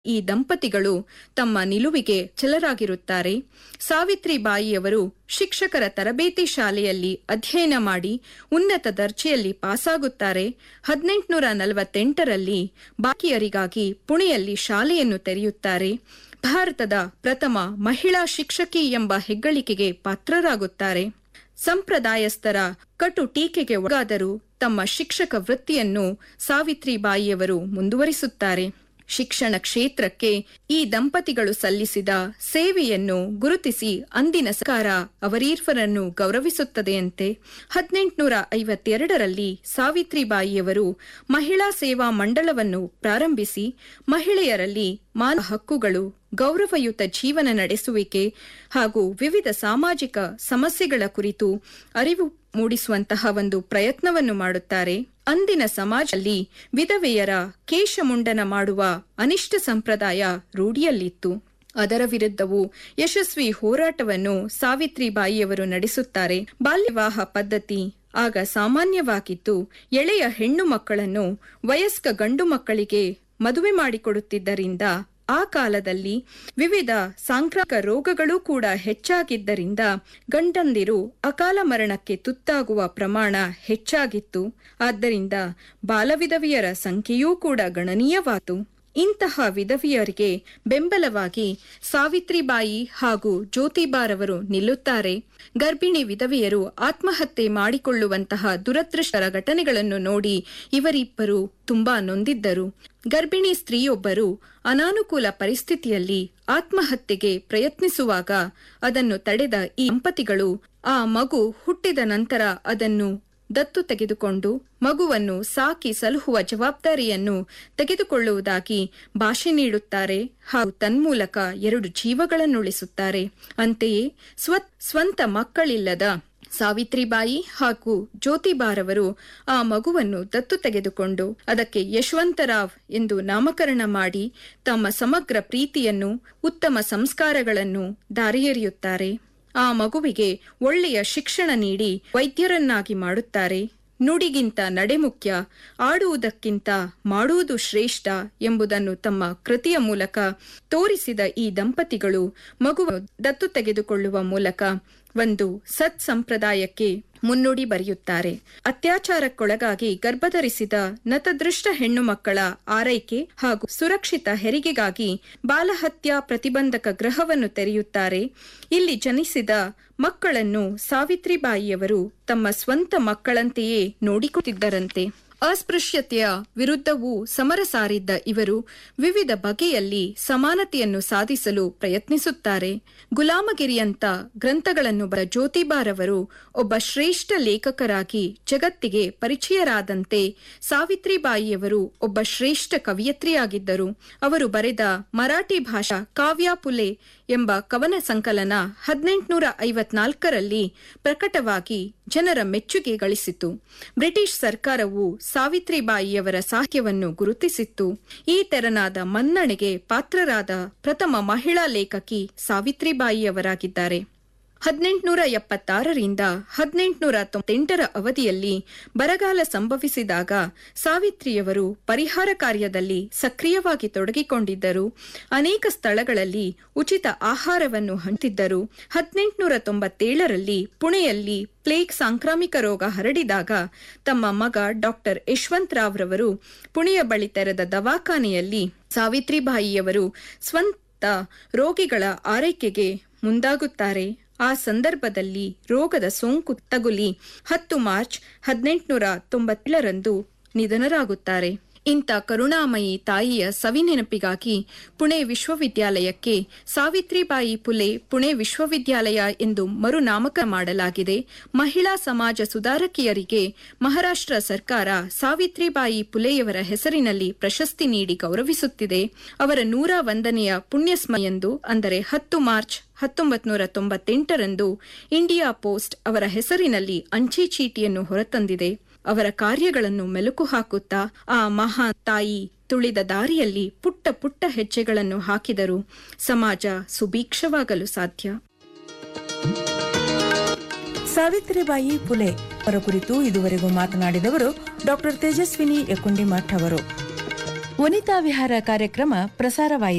ಈ ದಂಪತಿಗಳು ತಮ್ಮ ನಿಲುವಿಗೆ ಛಲರಾಗಿರುತ್ತಾರೆ ಸಾವಿತ್ರಿಬಾಯಿಯವರು ಶಿಕ್ಷಕರ ತರಬೇತಿ ಶಾಲೆಯಲ್ಲಿ ಅಧ್ಯಯನ ಮಾಡಿ ಉನ್ನತ ದರ್ಜೆಯಲ್ಲಿ ಪಾಸಾಗುತ್ತಾರೆ ಹದಿನೆಂಟುನೂರ ನಲವತ್ತೆಂಟರಲ್ಲಿ ಬಾಕಿಯರಿಗಾಗಿ ಪುಣೆಯಲ್ಲಿ ಶಾಲೆಯನ್ನು ತೆರೆಯುತ್ತಾರೆ ಭಾರತದ ಪ್ರಥಮ ಮಹಿಳಾ ಶಿಕ್ಷಕಿ ಎಂಬ ಹೆಗ್ಗಳಿಕೆಗೆ ಪಾತ್ರರಾಗುತ್ತಾರೆ ಸಂಪ್ರದಾಯಸ್ಥರ ಕಟು ಟೀಕೆಗೆ ಒಳಗಾದರೂ ತಮ್ಮ ಶಿಕ್ಷಕ ವೃತ್ತಿಯನ್ನು ಸಾವಿತ್ರಿಬಾಯಿಯವರು ಮುಂದುವರಿಸುತ್ತಾರೆ ಶಿಕ್ಷಣ ಕ್ಷೇತ್ರಕ್ಕೆ ಈ ದಂಪತಿಗಳು ಸಲ್ಲಿಸಿದ ಸೇವೆಯನ್ನು ಗುರುತಿಸಿ ಅಂದಿನ ಸರ್ಕಾರ ಅವರೀರ್ವರನ್ನು ಗೌರವಿಸುತ್ತದೆಯಂತೆ ಹದಿನೆಂಟುನೂರ ಐವತ್ತೆರಡರಲ್ಲಿ ಸಾವಿತ್ರಿಬಾಯಿಯವರು ಮಹಿಳಾ ಸೇವಾ ಮಂಡಳವನ್ನು ಪ್ರಾರಂಭಿಸಿ ಮಹಿಳೆಯರಲ್ಲಿ ಮಾನವ ಹಕ್ಕುಗಳು ಗೌರವಯುತ ಜೀವನ ನಡೆಸುವಿಕೆ ಹಾಗೂ ವಿವಿಧ ಸಾಮಾಜಿಕ ಸಮಸ್ಯೆಗಳ ಕುರಿತು ಅರಿವು ಮೂಡಿಸುವಂತಹ ಒಂದು ಪ್ರಯತ್ನವನ್ನು ಮಾಡುತ್ತಾರೆ ಅಂದಿನ ಸಮಾಜದಲ್ಲಿ ವಿಧವೆಯರ ಕೇಶಮುಂಡನ ಮಾಡುವ ಅನಿಷ್ಟ ಸಂಪ್ರದಾಯ ರೂಢಿಯಲ್ಲಿತ್ತು ಅದರ ವಿರುದ್ಧವೂ ಯಶಸ್ವಿ ಹೋರಾಟವನ್ನು ಸಾವಿತ್ರಿಬಾಯಿಯವರು ನಡೆಸುತ್ತಾರೆ ಬಾಲ್ಯವಿವಾಹ ಪದ್ಧತಿ ಆಗ ಸಾಮಾನ್ಯವಾಗಿದ್ದು ಎಳೆಯ ಹೆಣ್ಣು ಮಕ್ಕಳನ್ನು ವಯಸ್ಕ ಗಂಡು ಮಕ್ಕಳಿಗೆ ಮದುವೆ ಮಾಡಿಕೊಡುತ್ತಿದ್ದರಿಂದ ಆ ಕಾಲದಲ್ಲಿ ವಿವಿಧ ಸಾಂಕ್ರಾಮಿಕ ರೋಗಗಳೂ ಕೂಡ ಹೆಚ್ಚಾಗಿದ್ದರಿಂದ ಗಂಡಂದಿರು ಅಕಾಲ ಮರಣಕ್ಕೆ ತುತ್ತಾಗುವ ಪ್ರಮಾಣ ಹೆಚ್ಚಾಗಿತ್ತು ಆದ್ದರಿಂದ ಬಾಲವಿಧವಿಯರ ಸಂಖ್ಯೆಯೂ ಕೂಡ ಗಣನೀಯವಾಯಿತು ಇಂತಹ ವಿಧವಿಯರಿಗೆ ಬೆಂಬಲವಾಗಿ ಸಾವಿತ್ರಿಬಾಯಿ ಹಾಗೂ ಜ್ಯೋತಿಬಾರವರು ನಿಲ್ಲುತ್ತಾರೆ ಗರ್ಭಿಣಿ ವಿಧವೆಯರು ಆತ್ಮಹತ್ಯೆ ಮಾಡಿಕೊಳ್ಳುವಂತಹ ದುರದೃಷ್ಟರ ಘಟನೆಗಳನ್ನು ನೋಡಿ ಇವರಿಬ್ಬರು ತುಂಬಾ ನೊಂದಿದ್ದರು ಗರ್ಭಿಣಿ ಸ್ತ್ರೀಯೊಬ್ಬರು ಅನಾನುಕೂಲ ಪರಿಸ್ಥಿತಿಯಲ್ಲಿ ಆತ್ಮಹತ್ಯೆಗೆ ಪ್ರಯತ್ನಿಸುವಾಗ ಅದನ್ನು ತಡೆದ ಈ ದಂಪತಿಗಳು ಆ ಮಗು ಹುಟ್ಟಿದ ನಂತರ ಅದನ್ನು ದತ್ತು ತೆಗೆದುಕೊಂಡು ಮಗುವನ್ನು ಸಾಕಿ ಸಲಹುವ ಜವಾಬ್ದಾರಿಯನ್ನು ತೆಗೆದುಕೊಳ್ಳುವುದಾಗಿ ಭಾಷೆ ನೀಡುತ್ತಾರೆ ಹಾಗೂ ತನ್ಮೂಲಕ ಎರಡು ಜೀವಗಳನ್ನುಳಿಸುತ್ತಾರೆ ಅಂತೆಯೇ ಸ್ವ ಸ್ವಂತ ಮಕ್ಕಳಿಲ್ಲದ ಸಾವಿತ್ರಿಬಾಯಿ ಹಾಗೂ ಜ್ಯೋತಿಬಾರವರು ಆ ಮಗುವನ್ನು ದತ್ತು ತೆಗೆದುಕೊಂಡು ಅದಕ್ಕೆ ಯಶವಂತರಾವ್ ಎಂದು ನಾಮಕರಣ ಮಾಡಿ ತಮ್ಮ ಸಮಗ್ರ ಪ್ರೀತಿಯನ್ನು ಉತ್ತಮ ಸಂಸ್ಕಾರಗಳನ್ನು ದಾರಿಯೆರೆಯುತ್ತಾರೆ ಆ ಮಗುವಿಗೆ ಒಳ್ಳೆಯ ಶಿಕ್ಷಣ ನೀಡಿ ವೈದ್ಯರನ್ನಾಗಿ ಮಾಡುತ್ತಾರೆ ನುಡಿಗಿಂತ ನಡೆ ಮುಖ್ಯ ಆಡುವುದಕ್ಕಿಂತ ಮಾಡುವುದು ಶ್ರೇಷ್ಠ ಎಂಬುದನ್ನು ತಮ್ಮ ಕೃತಿಯ ಮೂಲಕ ತೋರಿಸಿದ ಈ ದಂಪತಿಗಳು ಮಗುವ ದತ್ತು ತೆಗೆದುಕೊಳ್ಳುವ ಮೂಲಕ ಒಂದು ಸತ್ ಸಂಪ್ರದಾಯಕ್ಕೆ ಮುನ್ನುಡಿ ಬರೆಯುತ್ತಾರೆ ಅತ್ಯಾಚಾರಕ್ಕೊಳಗಾಗಿ ಗರ್ಭಧರಿಸಿದ ನತದೃಷ್ಟ ಹೆಣ್ಣು ಮಕ್ಕಳ ಆರೈಕೆ ಹಾಗೂ ಸುರಕ್ಷಿತ ಹೆರಿಗೆಗಾಗಿ ಬಾಲಹತ್ಯಾ ಪ್ರತಿಬಂಧಕ ಗೃಹವನ್ನು ತೆರೆಯುತ್ತಾರೆ ಇಲ್ಲಿ ಜನಿಸಿದ ಮಕ್ಕಳನ್ನು ಸಾವಿತ್ರಿಬಾಯಿಯವರು ತಮ್ಮ ಸ್ವಂತ ಮಕ್ಕಳಂತೆಯೇ ನೋಡಿಕೊಳ್ಳುತ್ತಿದ್ದರಂತೆ ಅಸ್ಪೃಶ್ಯತೆಯ ವಿರುದ್ಧವೂ ಸಮರ ಸಾರಿದ್ದ ಇವರು ವಿವಿಧ ಬಗೆಯಲ್ಲಿ ಸಮಾನತೆಯನ್ನು ಸಾಧಿಸಲು ಪ್ರಯತ್ನಿಸುತ್ತಾರೆ ಗುಲಾಮಗಿರಿಯಂತ ಗ್ರಂಥಗಳನ್ನು ಬರ ಜ್ಯೋತಿಬಾರವರು ಒಬ್ಬ ಶ್ರೇಷ್ಠ ಲೇಖಕರಾಗಿ ಜಗತ್ತಿಗೆ ಪರಿಚಯರಾದಂತೆ ಸಾವಿತ್ರಿಬಾಯಿಯವರು ಒಬ್ಬ ಶ್ರೇಷ್ಠ ಕವಿಯತ್ರಿಯಾಗಿದ್ದರು ಅವರು ಬರೆದ ಮರಾಠಿ ಭಾಷಾ ಕಾವ್ಯ ಪುಲೆ ಎಂಬ ಕವನ ಸಂಕಲನ ಹದಿನೆಂಟುನೂರ ಐವತ್ನಾಲ್ಕರಲ್ಲಿ ಪ್ರಕಟವಾಗಿ ಜನರ ಮೆಚ್ಚುಗೆ ಗಳಿಸಿತು ಬ್ರಿಟಿಷ್ ಸರ್ಕಾರವು ಸಾವಿತ್ರಿಬಾಯಿಯವರ ಸಾಹಿತ್ಯವನ್ನು ಗುರುತಿಸಿತ್ತು ಈ ತೆರನಾದ ಮನ್ನಣೆಗೆ ಪಾತ್ರರಾದ ಪ್ರಥಮ ಮಹಿಳಾ ಲೇಖಕಿ ಸಾವಿತ್ರಿಬಾಯಿಯವರಾಗಿದ್ದಾರೆ ಹದಿನೆಂಟುನೂರ ಎಪ್ಪತ್ತಾರರಿಂದ ಹದಿನೆಂಟುನೂರ ತೊಂಬತ್ತೆಂಟರ ಅವಧಿಯಲ್ಲಿ ಬರಗಾಲ ಸಂಭವಿಸಿದಾಗ ಸಾವಿತ್ರಿಯವರು ಪರಿಹಾರ ಕಾರ್ಯದಲ್ಲಿ ಸಕ್ರಿಯವಾಗಿ ತೊಡಗಿಕೊಂಡಿದ್ದರು ಅನೇಕ ಸ್ಥಳಗಳಲ್ಲಿ ಉಚಿತ ಆಹಾರವನ್ನು ಹಂಚಿದ್ದರು ಹದಿನೆಂಟುನೂರ ತೊಂಬತ್ತೇಳರಲ್ಲಿ ಪುಣೆಯಲ್ಲಿ ಪ್ಲೇಗ್ ಸಾಂಕ್ರಾಮಿಕ ರೋಗ ಹರಡಿದಾಗ ತಮ್ಮ ಮಗ ಡಾಕ್ಟರ್ ಯಶವಂತರಾವ್ ರವರು ಪುಣೆಯ ಬಳಿ ತೆರೆದ ದವಾಖಾನೆಯಲ್ಲಿ ಸಾವಿತ್ರಿಬಾಯಿಯವರು ಸ್ವಂತ ರೋಗಿಗಳ ಆರೈಕೆಗೆ ಮುಂದಾಗುತ್ತಾರೆ ಆ ಸಂದರ್ಭದಲ್ಲಿ ರೋಗದ ಸೋಂಕು ತಗುಲಿ ಹತ್ತು ಮಾರ್ಚ್ ಹದಿನೆಂಟುನೂರ ತೊಂಬತ್ತೇಳರಂದು ನಿಧನರಾಗುತ್ತಾರೆ ಇಂಥ ಕರುಣಾಮಯಿ ತಾಯಿಯ ಸವಿನೆನಪಿಗಾಗಿ ಪುಣೆ ವಿಶ್ವವಿದ್ಯಾಲಯಕ್ಕೆ ಸಾವಿತ್ರಿಬಾಯಿ ಪುಲೆ ಪುಣೆ ವಿಶ್ವವಿದ್ಯಾಲಯ ಎಂದು ಮರುನಾಮಕರಣ ಮಾಡಲಾಗಿದೆ ಮಹಿಳಾ ಸಮಾಜ ಸುಧಾರಕಿಯರಿಗೆ ಮಹಾರಾಷ್ಟ್ರ ಸರ್ಕಾರ ಸಾವಿತ್ರಿಬಾಯಿ ಪುಲೆಯವರ ಹೆಸರಿನಲ್ಲಿ ಪ್ರಶಸ್ತಿ ನೀಡಿ ಗೌರವಿಸುತ್ತಿದೆ ಅವರ ನೂರ ಒಂದನೆಯ ಪುಣ್ಯಸ್ಮಯಂದು ಅಂದರೆ ಹತ್ತು ಮಾರ್ಚ್ ಹತ್ತೊಂಬತ್ತು ನೂರ ತೊಂಬತ್ತೆಂಟರಂದು ಇಂಡಿಯಾ ಪೋಸ್ಟ್ ಅವರ ಹೆಸರಿನಲ್ಲಿ ಅಂಚೆ ಚೀಟಿಯನ್ನು ಹೊರತಂದಿದೆ ಅವರ ಕಾರ್ಯಗಳನ್ನು ಮೆಲುಕು ಹಾಕುತ್ತಾ ಆ ಮಹಾ ತಾಯಿ ತುಳಿದ ದಾರಿಯಲ್ಲಿ ಪುಟ್ಟ ಪುಟ್ಟ ಹೆಜ್ಜೆಗಳನ್ನು ಹಾಕಿದರು ಸಮಾಜ ಸುಭೀಕ್ಷವಾಗಲು ಸಾಧ್ಯ ಸಾವಿತ್ರಿಬಾಯಿ ಪುಲೆ ಅವರ ಕುರಿತು ಇದುವರೆಗೂ ಮಾತನಾಡಿದವರು ಡಾಕ್ಟರ್ ತೇಜಸ್ವಿನಿ ಯಕುಂಡಿಮಠ್ ಅವರು ವನಿತಾ ವಿಹಾರ ಕಾರ್ಯಕ್ರಮ ಪ್ರಸಾರವಾಯಿತು